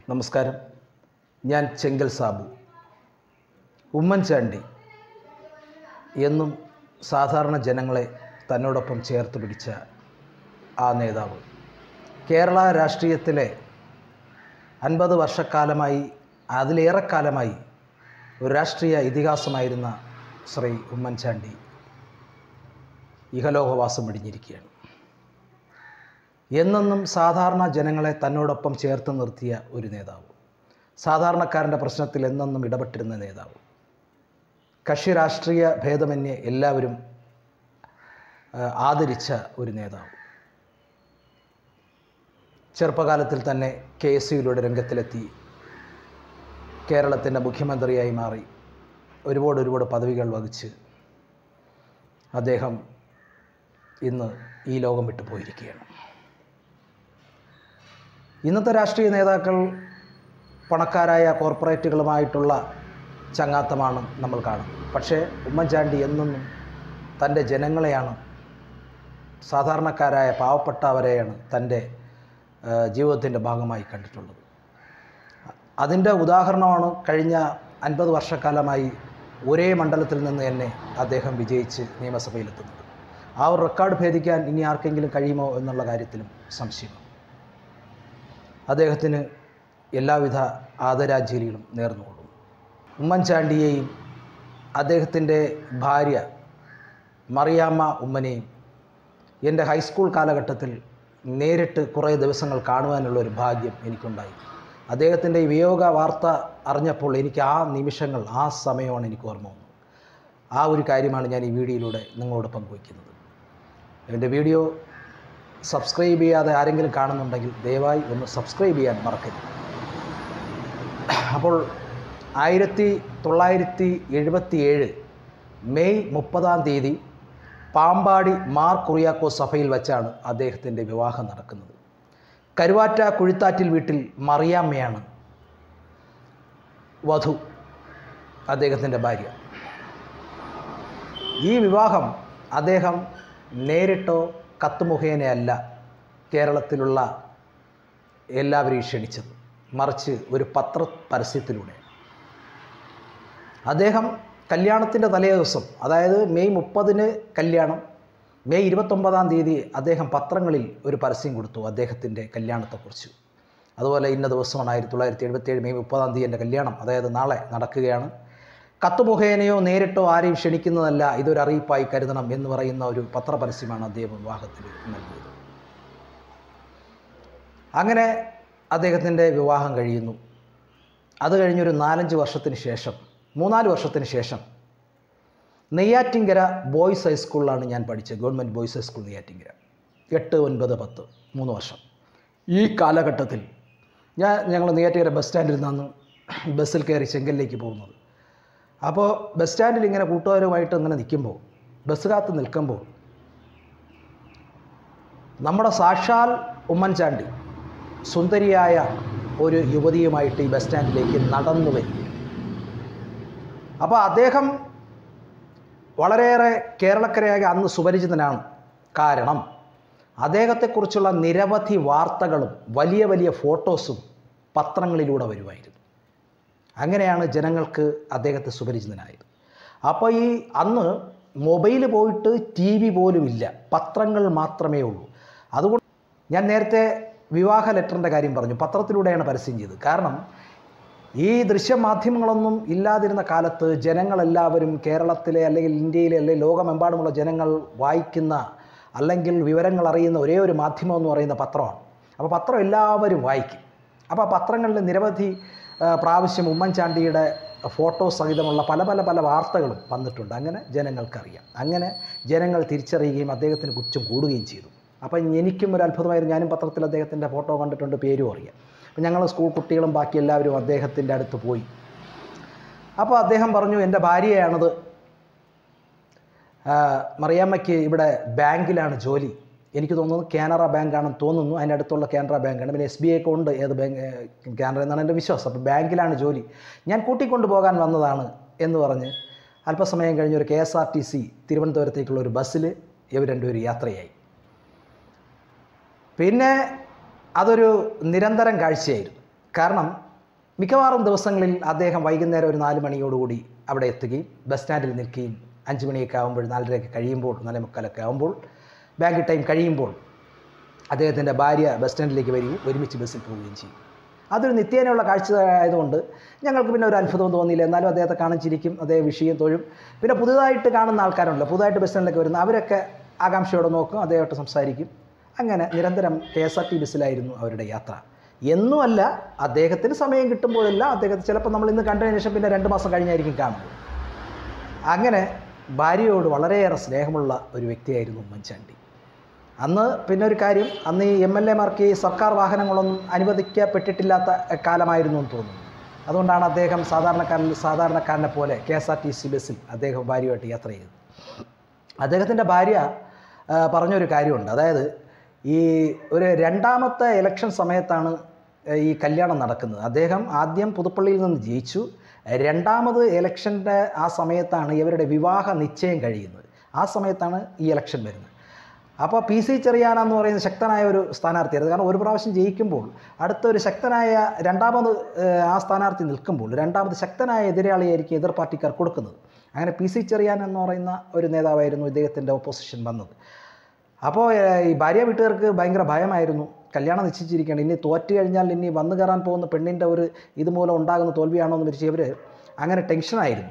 നമസ്കാരം ഞാൻ ചെങ്കൽ സാബു ഉമ്മൻചാണ്ടി എന്നും സാധാരണ ജനങ്ങളെ തന്നോടൊപ്പം ചേർത്ത് പിടിച്ച ആ നേതാവ് കേരള രാഷ്ട്രീയത്തിലെ അൻപത് വർഷക്കാലമായി അതിലേറെക്കാലമായി ഒരു രാഷ്ട്രീയ ഇതിഹാസമായിരുന്ന ശ്രീ ഉമ്മൻചാണ്ടി ഇഹലോകവാസം വെടിഞ്ഞിരിക്കുകയാണ് എന്നെന്നും സാധാരണ ജനങ്ങളെ തന്നോടൊപ്പം ചേർത്ത് നിർത്തിയ ഒരു നേതാവ് സാധാരണക്കാരൻ്റെ പ്രശ്നത്തിൽ എന്നെന്നും ഇടപെട്ടിരുന്ന നേതാവ് കക്ഷി രാഷ്ട്രീയ ഭേദമന്യേ എല്ലാവരും ആ, ആദരിച്ച ഒരു നേതാവ് ചെറുപ്പകാലത്തിൽ തന്നെ കെ എസ് യുയിലൂടെ രംഗത്തിലെത്തി കേരളത്തിൻ്റെ മുഖ്യമന്ത്രിയായി മാറി ഒരുപാട് ഒരുപാട് പദവികൾ വഹിച്ച് അദ്ദേഹം ഇന്ന് ഈ ലോകം വിട്ടു പോയിരിക്കുകയാണ് ഇന്നത്തെ രാഷ്ട്രീയ നേതാക്കൾ പണക്കാരായ കോർപ്പറേറ്റുകളുമായിട്ടുള്ള ചങ്ങാത്തമാണ് നമ്മൾ കാണുന്നത് പക്ഷേ ഉമ്മൻചാണ്ടി എന്നും തൻ്റെ ജനങ്ങളെയാണ് സാധാരണക്കാരായ പാവപ്പെട്ടവരെയാണ് തൻ്റെ ജീവിതത്തിൻ്റെ ഭാഗമായി കണ്ടിട്ടുള്ളത് അതിൻ്റെ ഉദാഹരണമാണ് കഴിഞ്ഞ അൻപത് വർഷക്കാലമായി ഒരേ മണ്ഡലത്തിൽ നിന്ന് തന്നെ അദ്ദേഹം വിജയിച്ച് നിയമസഭയിലെത്തുന്നത് ആ ഒരു റെക്കോർഡ് ഭേദിക്കാൻ ഇനി ആർക്കെങ്കിലും കഴിയുമോ എന്നുള്ള കാര്യത്തിലും സംശയമാണ് അദ്ദേഹത്തിന് എല്ലാവിധ ആദരാഞ്ജലികളും നേർന്നുകൊള്ളും ഉമ്മൻചാണ്ടിയെയും അദ്ദേഹത്തിൻ്റെ ഭാര്യ മറിയാമ്മ ഉമ്മനെയും എൻ്റെ ഹൈസ്കൂൾ കാലഘട്ടത്തിൽ നേരിട്ട് കുറേ ദിവസങ്ങൾ കാണുവാനുള്ള ഒരു ഭാഗ്യം എനിക്കുണ്ടായി അദ്ദേഹത്തിൻ്റെ ഈ വിയോഗ വാർത്ത അറിഞ്ഞപ്പോൾ എനിക്ക് ആ നിമിഷങ്ങൾ ആ സമയമാണ് എനിക്ക് ഓർമ്മ വന്നത് ആ ഒരു കാര്യമാണ് ഞാൻ ഈ വീഡിയോയിലൂടെ നിങ്ങളോട് പങ്കുവയ്ക്കുന്നത് എൻ്റെ വീഡിയോ സബ്സ്ക്രൈബ് ചെയ്യാതെ ആരെങ്കിലും കാണുന്നുണ്ടെങ്കിൽ ദയവായി ഒന്ന് സബ്സ്ക്രൈബ് ചെയ്യാൻ മറക്കരുത് അപ്പോൾ ആയിരത്തി തൊള്ളായിരത്തി എഴുപത്തി ഏഴ് മെയ് മുപ്പതാം തീയതി പാമ്പാടി മാർ കുറിയാക്കോ സഭയിൽ വെച്ചാണ് അദ്ദേഹത്തിൻ്റെ വിവാഹം നടക്കുന്നത് കരുവാറ്റ കുഴിത്താറ്റിൽ വീട്ടിൽ മറിയാമ്മയാണ് വധു അദ്ദേഹത്തിൻ്റെ ഭാര്യ ഈ വിവാഹം അദ്ദേഹം നേരിട്ടോ കത്ത് മുഖേനയല്ല കേരളത്തിലുള്ള എല്ലാവരെയും ക്ഷണിച്ചത് മറിച്ച് ഒരു പത്ര പരസ്യത്തിലൂടെ അദ്ദേഹം കല്യാണത്തിൻ്റെ തലേ ദിവസം അതായത് മെയ് മുപ്പതിന് കല്യാണം മെയ് ഇരുപത്തൊമ്പതാം തീയതി അദ്ദേഹം പത്രങ്ങളിൽ ഒരു പരസ്യം കൊടുത്തു അദ്ദേഹത്തിൻ്റെ കല്യാണത്തെക്കുറിച്ച് അതുപോലെ ഇന്ന ദിവസമാണ് ആയിരത്തി തൊള്ളായിരത്തി എഴുപത്തേഴ് മെയ് മുപ്പതാം തീയതി എൻ്റെ കല്യാണം അതായത് നാളെ നടക്കുകയാണ് കത്ത് മുഖേനയോ നേരിട്ടോ ആരെയും ക്ഷണിക്കുന്നതല്ല ഇതൊരു അറിയിപ്പായി കരുതണം എന്ന് പറയുന്ന ഒരു പത്രപരസ്യമാണ് അദ്ദേഹം വിവാഹത്തിൽ നൽകിയത് അങ്ങനെ അദ്ദേഹത്തിൻ്റെ വിവാഹം കഴിയുന്നു അത് കഴിഞ്ഞൊരു നാലഞ്ച് വർഷത്തിന് ശേഷം മൂന്നാല് വർഷത്തിന് ശേഷം നെയ്യാറ്റിങ്കര ബോയ്സ് ഹൈസ്കൂളിലാണ് ഞാൻ പഠിച്ചത് ഗവൺമെൻറ് ബോയ്സ് ഹൈസ്കൂൾ നെയ്യാറ്റിങ്കര എട്ട് ഒൻപത് പത്ത് മൂന്ന് വർഷം ഈ കാലഘട്ടത്തിൽ ഞാൻ ഞങ്ങൾ നെയ്യാറ്റിങ്കര ബസ് സ്റ്റാൻഡിൽ നിന്നാണ് ബസ്സിൽ കയറി ചെങ്കലിലേക്ക് പോകുന്നത് അപ്പോൾ ബസ് സ്റ്റാൻഡിൽ ഇങ്ങനെ കൂട്ടുകാരുമായിട്ട് ഇങ്ങനെ നിൽക്കുമ്പോൾ ബസ് കാത്ത് നിൽക്കുമ്പോൾ നമ്മുടെ സാക്ഷാൽ ഉമ്മൻചാണ്ടി സുന്ദരിയായ ഒരു യുവതിയുമായിട്ട് ഈ ബസ് സ്റ്റാൻഡിലേക്ക് നടന്നു വരും അപ്പോൾ അദ്ദേഹം വളരെയേറെ കേരളക്കരയാകെ അന്ന് സുപരിചിതനാണ് കാരണം അദ്ദേഹത്തെക്കുറിച്ചുള്ള നിരവധി വാർത്തകളും വലിയ വലിയ ഫോട്ടോസും പത്രങ്ങളിലൂടെ വരുമായിരുന്നു അങ്ങനെയാണ് ജനങ്ങൾക്ക് അദ്ദേഹത്തെ സുപരിചിതനായത് അപ്പോൾ ഈ അന്ന് മൊബൈൽ പോയിട്ട് ടി വി പോലും ഇല്ല പത്രങ്ങൾ മാത്രമേ ഉള്ളൂ അതുകൊണ്ട് ഞാൻ നേരത്തെ വിവാഹ ലെറ്ററിൻ്റെ കാര്യം പറഞ്ഞു പത്രത്തിലൂടെയാണ് പരസ്യം ചെയ്തത് കാരണം ഈ ദൃശ്യമാധ്യമങ്ങളൊന്നും ഇല്ലാതിരുന്ന കാലത്ത് ജനങ്ങളെല്ലാവരും കേരളത്തിലെ അല്ലെങ്കിൽ ഇന്ത്യയിലെ അല്ലെങ്കിൽ ലോകമെമ്പാടുമുള്ള ജനങ്ങൾ വായിക്കുന്ന അല്ലെങ്കിൽ വിവരങ്ങൾ അറിയുന്ന ഒരേ ഒരു മാധ്യമം എന്ന് പറയുന്ന പത്രമാണ് അപ്പോൾ പത്രം എല്ലാവരും വായിക്കും അപ്പോൾ ആ പത്രങ്ങളിൽ നിരവധി ആ, പ്രാവശ്യം ഉമ്മൻചാണ്ടിയുടെ ഫോട്ടോ സഹിതമുള്ള പല പല പല വാർത്തകളും വന്നിട്ടുണ്ട് അങ്ങനെ ജനങ്ങൾക്കറിയാം അങ്ങനെ ജനങ്ങൾ തിരിച്ചറിയുകയും അദ്ദേഹത്തിന് കുറ്റം കൂടുകയും ചെയ്തു അപ്പം എനിക്കും ഒരു അത്ഭുതമായിരുന്നു ഞാനും പത്രത്തിൽ അദ്ദേഹത്തിൻ്റെ ഫോട്ടോ കണ്ടിട്ടുണ്ട് പേരും അറിയാം അപ്പം ഞങ്ങൾ സ്കൂൾ കുട്ടികളും ബാക്കി എല്ലാവരും അദ്ദേഹത്തിൻ്റെ അടുത്ത് പോയി അപ്പോൾ അദ്ദേഹം പറഞ്ഞു എൻ്റെ ഭാര്യയാണത് ആ, മറിയാമ്മയ്ക്ക് ഇവിടെ ബാങ്കിലാണ് ജോലി എനിക്ക് തോന്നുന്നു കാനറ ബാങ്കാണെന്ന് തോന്നുന്നു അതിൻ്റെ അടുത്തുള്ള കാനറ ബാങ്കാണ് പിന്നെ എസ് ബി ഐ ഒക്കെ ഉണ്ട് ഏത് ബാങ്ക് കാനറ എന്നാണ് എൻ്റെ വിശ്വാസം അപ്പോൾ ബാങ്കിലാണ് ജോലി ഞാൻ കൂട്ടിക്കൊണ്ട് പോകാൻ വന്നതാണ് എന്ന് പറഞ്ഞ് അല്പസമയം കഴിഞ്ഞ് ഒരു K S R T C തിരുവനന്തപുരത്തേക്കുള്ള ഒരു ബസ്സിൽ ഇവർ രണ്ടുപേരും യാത്രയായി പിന്നെ അതൊരു നിരന്തരം കാഴ്ചയായിരുന്നു കാരണം മിക്കവാറും ദിവസങ്ങളിൽ അദ്ദേഹം വൈകുന്നേരം ഒരു നാല് മണിയോടുകൂടി അവിടെ എത്തുകയും ബസ് സ്റ്റാൻഡിൽ നിൽക്കുകയും അഞ്ച് മണിയൊക്കെ ആകുമ്പോൾ നാലരയൊക്കെ കഴിയുമ്പോൾ നാലേ മുക്കാലൊക്കെ ആകുമ്പോൾ ബാങ്ക് ടൈം കഴിയുമ്പോൾ അദ്ദേഹത്തിൻ്റെ ഭാര്യ ബസ് സ്റ്റാൻഡിലേക്ക് വരികയും ഒരുമിച്ച് ബസ്സിൽ പോവുകയും ചെയ്യും അതൊരു നിത്യേനയുള്ള കാഴ്ച ആയതുകൊണ്ട് ഞങ്ങൾക്ക് പിന്നെ ഒരു അത്ഭുതം തോന്നിയില്ല എന്നാലും അദ്ദേഹത്തെ കാണിച്ചിരിക്കും അദ്ദേഹം വിഷയം തൊഴും പിന്നെ പുതുതായിട്ട് കാണുന്ന ആൾക്കാരുണ്ടല്ലോ പുതുതായിട്ട് ബസ് സ്റ്റാൻഡിലേക്ക് വരുന്ന അവരൊക്കെ ആകാംക്ഷയോടെ നോക്കും അദ്ദേഹമായിട്ട് സംസാരിക്കും അങ്ങനെ നിരന്തരം കെ എസ് ആർ ടി ബസ്സിലായിരുന്നു അവരുടെ യാത്ര എന്നുമല്ല അദ്ദേഹത്തിന് സമയം കിട്ടുമ്പോഴെല്ലാം അദ്ദേഹത്തെ ചിലപ്പോൾ നമ്മൾ ഇന്ന് കണ്ടതിന് ശേഷം പിന്നെ രണ്ട് മാസം കഴിഞ്ഞായിരിക്കും കാണുന്നത് അങ്ങനെ ഭാര്യയോട് വളരെയേറെ സ്നേഹമുള്ള ഒരു വ്യക്തിയായിരുന്നു ഉമ്മൻചാണ്ടി അന്ന് പിന്നെ ഒരു കാര്യം അന്ന് ഈ എം എൽ എമാർക്ക് ഈ സർക്കാർ വാഹനങ്ങളൊന്നും അനുവദിക്കപ്പെട്ടിട്ടില്ലാത്ത കാലമായിരുന്നു എന്ന് തോന്നുന്നു അതുകൊണ്ടാണ് അദ്ദേഹം സാധാരണക്കാരൻ സാധാരണക്കാരനെ പോലെ K S R T C ബസ്സിൽ അദ്ദേഹം ഭാര്യയുമായിട്ട് യാത്ര ചെയ്തത് അദ്ദേഹത്തിൻ്റെ ഭാര്യ ആ, പറഞ്ഞൊരു കാര്യമുണ്ട് അതായത് ഈ ഒരു രണ്ടാമത്തെ ഇലക്ഷൻ സമയത്താണ് ഈ കല്യാണം നടക്കുന്നത് അദ്ദേഹം ആദ്യം പുതുപ്പള്ളിയിൽ നിന്ന് ജയിച്ചു രണ്ടാമത് ഇലക്ഷൻ്റെ ആ സമയത്താണ് ഇവരുടെ വിവാഹ നിശ്ചയം കഴിയുന്നത് ആ സമയത്താണ് ഈ ഇലക്ഷൻ വരുന്നത് അപ്പോൾ പി സി ചെറിയാന എന്ന് പറയുന്ന ശക്തനായ ഒരു സ്ഥാനാർത്ഥിയായിരുന്നു കാരണം ഒരു പ്രാവശ്യം ജയിക്കുമ്പോൾ അടുത്ത ഒരു ശക്തനായ രണ്ടാമത് ഏഹ്, ആ സ്ഥാനാർത്ഥി നിൽക്കുമ്പോൾ രണ്ടാമത് ശക്തനായ എതിരാളിയായിരിക്കും എതിർ പാർട്ടിക്കാർ കൊടുക്കുന്നത് അങ്ങനെ പി സി ചെറിയാൻ എന്ന് പറയുന്ന ഒരു നേതാവായിരുന്നു ഇദ്ദേഹത്തിൻ്റെ ഓപ്പോസിഷൻ വന്നത് അപ്പോൾ ഏഹ്, ഈ ഭാര്യ വീട്ടുകാർക്ക് ഭയങ്കര ഭയമായിരുന്നു കല്യാണം നിശ്ചയിച്ചിരിക്കുകയാണ് ഇനി തോറ്റു കഴിഞ്ഞാൽ ഇനി വന്നു കയറാൻ പോകുന്ന പെണ്ണിൻ്റെ ഒരു ഇതുമൂലം ഉണ്ടാകുന്ന തോൽവിയാണോ എന്ന് വിരിച്ച് ഇവർ അങ്ങനെ ടെൻഷനായിരുന്നു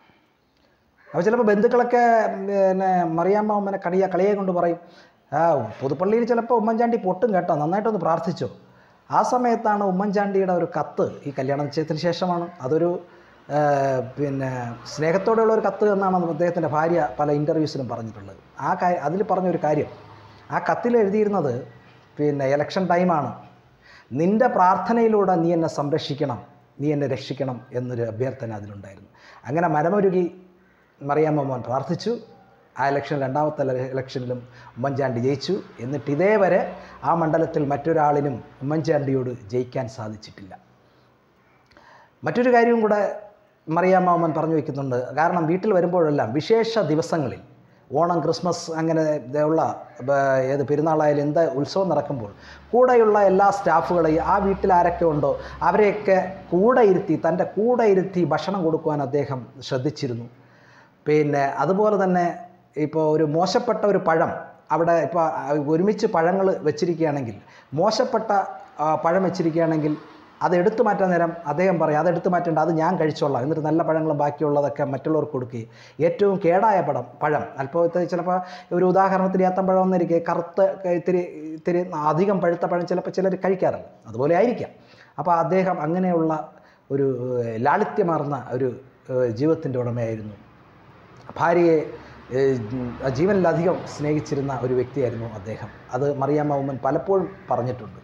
അപ്പോൾ ചിലപ്പോൾ ബന്ധുക്കളൊക്കെ പിന്നെ മറിയാമ്മ ഉമ്മനെ കളിയ കളിയെ കൊണ്ട് പറയും ആ പുതുപ്പള്ളിയിൽ ചിലപ്പോൾ ഉമ്മൻചാണ്ടി പൊട്ടും കേട്ടോ നന്നായിട്ടൊന്ന് പ്രാർത്ഥിച്ചോ ആ സമയത്താണ് ഉമ്മൻചാണ്ടിയുടെ ഒരു കത്ത് ഈ കല്യാണ നിശ്ചയത്തിന് ശേഷമാണ് അതൊരു ആ, പിന്നെ സ്നേഹത്തോടെയുള്ള ഒരു കത്ത് എന്നാണ് അദ്ദേഹത്തിൻ്റെ ഭാര്യ പല ഇൻ്റർവ്യൂസിലും പറഞ്ഞിട്ടുള്ളത് ആ കാര്യം അതിൽ പറഞ്ഞൊരു കാര്യം ആ കത്തിൽ എഴുതിയിരുന്നത് പിന്നെ ഇലക്ഷൻ ടൈമാണ് നിൻ്റെ പ്രാർത്ഥനയിലൂടെ നീ എന്നെ സംരക്ഷിക്കണം നീ എന്നെ രക്ഷിക്കണം എന്നൊരു അഭ്യർത്ഥന അതിലുണ്ടായിരുന്നു അങ്ങനെ മരമൊരുകി മറിയാമ്മ മോൻ പ്രാർത്ഥിച്ചു ആ ഇലക്ഷൻ രണ്ടാമത്തെ ഇല- ഇലക്ഷനിലും ഉമ്മൻചാണ്ടി ജയിച്ചു എന്നിട്ട് ഇതേവരെ ആ മണ്ഡലത്തിൽ മറ്റൊരാളിനും ഉമ്മൻചാണ്ടിയോട് ജയിക്കാൻ സാധിച്ചിട്ടില്ല മറ്റൊരു കാര്യവും കൂടെ മറിയാമ്മ ഉമ്മൻ പറഞ്ഞു വയ്ക്കുന്നുണ്ട് കാരണം വീട്ടിൽ വരുമ്പോഴെല്ലാം വിശേഷ ദിവസങ്ങളിൽ ഓണം ക്രിസ്മസ് അങ്ങനെ ഉള്ള ബ- ഏത് പെരുന്നാളായാലും എന്ത് ഉത്സവം നടക്കുമ്പോൾ കൂടെയുള്ള എല്ലാ സ്റ്റാഫുകളെയും ആ വീട്ടിൽ ആരൊക്കെ ഉണ്ടോ അവരെയൊക്കെ കൂടെ ഇരുത്തി തൻ്റെ കൂടെ ഇരുത്തി ഭക്ഷണം കൊടുക്കുവാൻ അദ്ദേഹം ശ്രദ്ധിച്ചിരുന്നു പിന്നെ അതുപോലെ തന്നെ ഇപ്പോൾ ഒരു മോശപ്പെട്ട ഒരു പഴം അവിടെ ഇപ്പോൾ ഒരുമിച്ച് പഴങ്ങൾ വെച്ചിരിക്കുകയാണെങ്കിൽ മോശപ്പെട്ട ആ, പഴം വെച്ചിരിക്കുകയാണെങ്കിൽ അത് എടുത്തു മാറ്റാൻ നേരം അദ്ദേഹം പറയും അത് എടുത്തു മാറ്റേണ്ട അത് ഞാൻ കഴിച്ചോളാം എന്നിട്ട് നല്ല പഴങ്ങളും ബാക്കിയുള്ളതൊക്കെ മറ്റുള്ളവർക്ക് കൊടുക്കുകയും ഏറ്റവും കേടായ പഴം പഴം അല്പത്തെ ചിലപ്പോൾ ഒരു ഉദാഹരണത്തിന് ഏത്തമ്പഴം എന്നിരിക്കെ കറുത്ത ഇത്തിരി ഇത്തിരി അധികം പഴുത്ത പഴം ചിലപ്പോൾ ചിലർ കഴിക്കാറില്ല അതുപോലെ ആയിരിക്കാം അപ്പോൾ അദ്ദേഹം അങ്ങനെയുള്ള ഒരു ഏഹ്, ലാളിത്യമാർന്ന ഒരു ഏഹ്, ജീവിതത്തിൻ്റെ ഉടമയായിരുന്നു ഭാര്യയെ ഏഹ്, ജീവനിലധികം സ്നേഹിച്ചിരുന്ന ഒരു വ്യക്തിയായിരുന്നു അദ്ദേഹം അത് മറിയാമ്മ ഉമ്മൻ പലപ്പോഴും പറഞ്ഞിട്ടുണ്ട്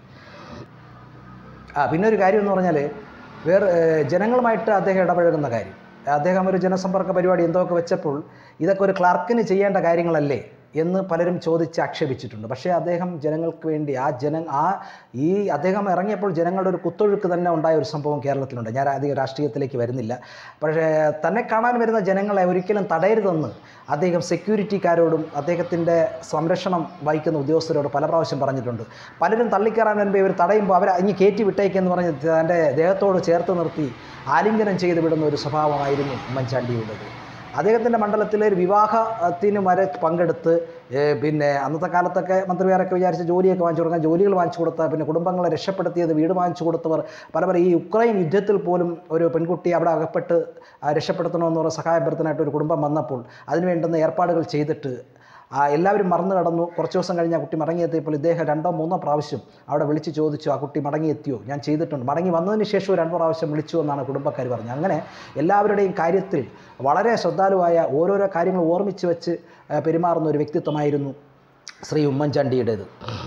ആ പിന്നെ ഒരു കാര്യം എന്ന് പറഞ്ഞാൽ വേറെ ഏഹ്, ജനങ്ങളുമായിട്ട് അദ്ദേഹം ഇടപഴകുന്ന കാര്യം അദ്ദേഹം ഒരു ജനസമ്പർക്ക പരിപാടി എന്തൊക്കെ വെച്ചപ്പോൾ ഇതൊക്കെ ഒരു ക്ലർക്കിന് ചെയ്യേണ്ട കാര്യങ്ങളല്ലേ എന്ന് പലരും ചോദിച്ച് ആക്ഷേപിച്ചിട്ടുണ്ട് പക്ഷേ അദ്ദേഹം ജനങ്ങൾക്ക് വേണ്ടി ആ ജന ആ ഈ അദ്ദേഹം ഇറങ്ങിയപ്പോൾ ജനങ്ങളുടെ ഒരു കുത്തൊഴുക്ക് തന്നെ ഉണ്ടായ ഒരു സംഭവം കേരളത്തിലുണ്ട് ഞാൻ അധികം രാഷ്ട്രീയത്തിലേക്ക് വരുന്നില്ല പക്ഷേ തന്നെ കാണാൻ വരുന്ന ജനങ്ങളെ ഒരിക്കലും തടയരുതെന്ന് അദ്ദേഹം സെക്യൂരിറ്റിക്കാരോടും അദ്ദേഹത്തിൻ്റെ സംരക്ഷണം വഹിക്കുന്ന ഉദ്യോഗസ്ഥരോട് പല പ്രാവശ്യം പറഞ്ഞിട്ടുണ്ട് പലരും തള്ളിക്കയറാൻ വരുമ്പോൾ ഇവർ തടയുമ്പോൾ അവരെ ഇനി കയറ്റി വിട്ടേക്കെന്ന് പറഞ്ഞ് തൻ്റെ ദേഹത്തോട് ചേർത്ത് നിർത്തി ആലിംഗനം ചെയ്ത് വിടുന്ന ഒരു സ്വഭാവമായിരുന്നു ഉമ്മൻചാണ്ടിയുടേത് അദ്ദേഹത്തിൻ്റെ മണ്ഡലത്തിലെ ഒരു വിവാഹത്തിന് വരെ പങ്കെടുത്ത് ഏ, പിന്നെ അന്നത്തെ കാലത്തൊക്കെ മന്ത്രിമാരൊക്കെ വിചാരിച്ച് ജോലിയൊക്കെ വാങ്ങിച്ചു കൊടുക്കാൻ ജോലികൾ വാങ്ങിച്ചു കൊടുത്ത പിന്നെ കുടുംബങ്ങളെ രക്ഷപ്പെടുത്തിയത് വീട് വാങ്ങിച്ചു കൊടുത്തവർ പല പല ഈ യുക്രൈൻ യുദ്ധത്തിൽ പോലും ഒരു പെൺകുട്ടി അവിടെ അകപ്പെട്ട് ആ, രക്ഷപ്പെടുത്തണമെന്ന് പറഞ്ഞ സഹായഭ്യർത്ഥനായിട്ട് ഒരു കുടുംബം വന്നപ്പോൾ അതിന് വേണ്ടുന്ന ഏർപ്പാടുകൾ ചെയ്തിട്ട് ആ എല്ലാവരും മറന്നു കടന്നു കുറച്ച് ദിവസം കഴിഞ്ഞ് ആ കുട്ടി മടങ്ങിയെത്തിയപ്പോൾ ഇദ്ദേഹം രണ്ടോ മൂന്നോ പ്രാവശ്യം അവിടെ വിളിച്ച് ചോദിച്ചു ആ കുട്ടി മടങ്ങിയെത്തിയോ ഞാൻ ചെയ്തിട്ടുണ്ട് മടങ്ങി വന്നതിന് ശേഷം രണ്ടോ പ്രാവശ്യം വിളിച്ചു എന്നാണ് കുടുംബക്കാർ പറഞ്ഞത് അങ്ങനെ എല്ലാവരുടെയും കാര്യത്തിൽ വളരെ ശ്രദ്ധാലുവായ ഓരോരോ കാര്യങ്ങൾ ഓർമ്മിച്ച് വെച്ച് ആ, പെരുമാറുന്ന ഒരു വ്യക്തിത്വമായിരുന്നു ശ്രീ ഉമ്മൻചാണ്ടിയുടേത്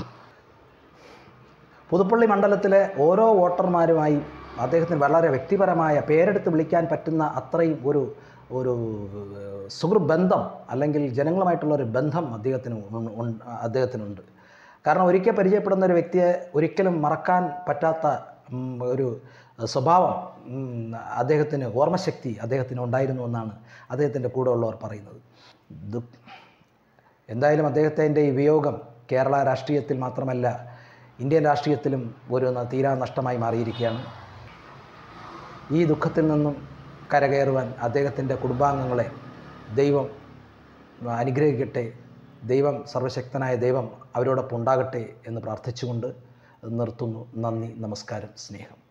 പുതുപ്പള്ളി മണ്ഡലത്തിലെ ഓരോ വോട്ടർമാരുമായി അദ്ദേഹത്തിന് വളരെ വ്യക്തിപരമായ പേരെടുത്ത് വിളിക്കാൻ പറ്റുന്ന അത്രയും ഒരു ഒരു ഏഹ്, സുഹൃബന്ധം അല്ലെങ്കിൽ ജനങ്ങളുമായിട്ടുള്ള ഒരു ബന്ധം അദ്ദേഹത്തിന് ഉൺ- ഉൺ- അദ്ദേഹത്തിനുണ്ട് കാരണം ഒരിക്കൽ പരിചയപ്പെടുന്ന ഒരു വ്യക്തിയെ ഒരിക്കലും മറക്കാൻ പറ്റാത്ത ഉം, ഒരു സ്വഭാവം ഉം, അദ്ദേഹത്തിന് ഓർമ്മശക്തി അദ്ദേഹത്തിന് ഉണ്ടായിരുന്നു എന്നാണ് അദ്ദേഹത്തിൻ്റെ കൂടെ ഉള്ളവർ പറയുന്നത് ദു എന്തായാലും അദ്ദേഹത്തിൻ്റെ ഈ വിയോഗം കേരള രാഷ്ട്രീയത്തിൽ മാത്രമല്ല ഇന്ത്യൻ രാഷ്ട്രീയത്തിലും ഒരു ന- തീരാ നഷ്ടമായി മാറിയിരിക്കുകയാണ് ഈ ദുഃഖത്തിൽ നിന്നും കരകയറുവാൻ അദ്ദേഹത്തിൻ്റെ കുടുംബാംഗങ്ങളെ ദൈവം അനുഗ്രഹിക്കട്ടെ ദൈവം സർവശക്തനായ ദൈവം അവരോടൊപ്പം ഉണ്ടാകട്ടെ എന്ന് പ്രാർത്ഥിച്ചുകൊണ്ട് നിർത്തുന്നു നന്ദി നമസ്കാരം സ്നേഹം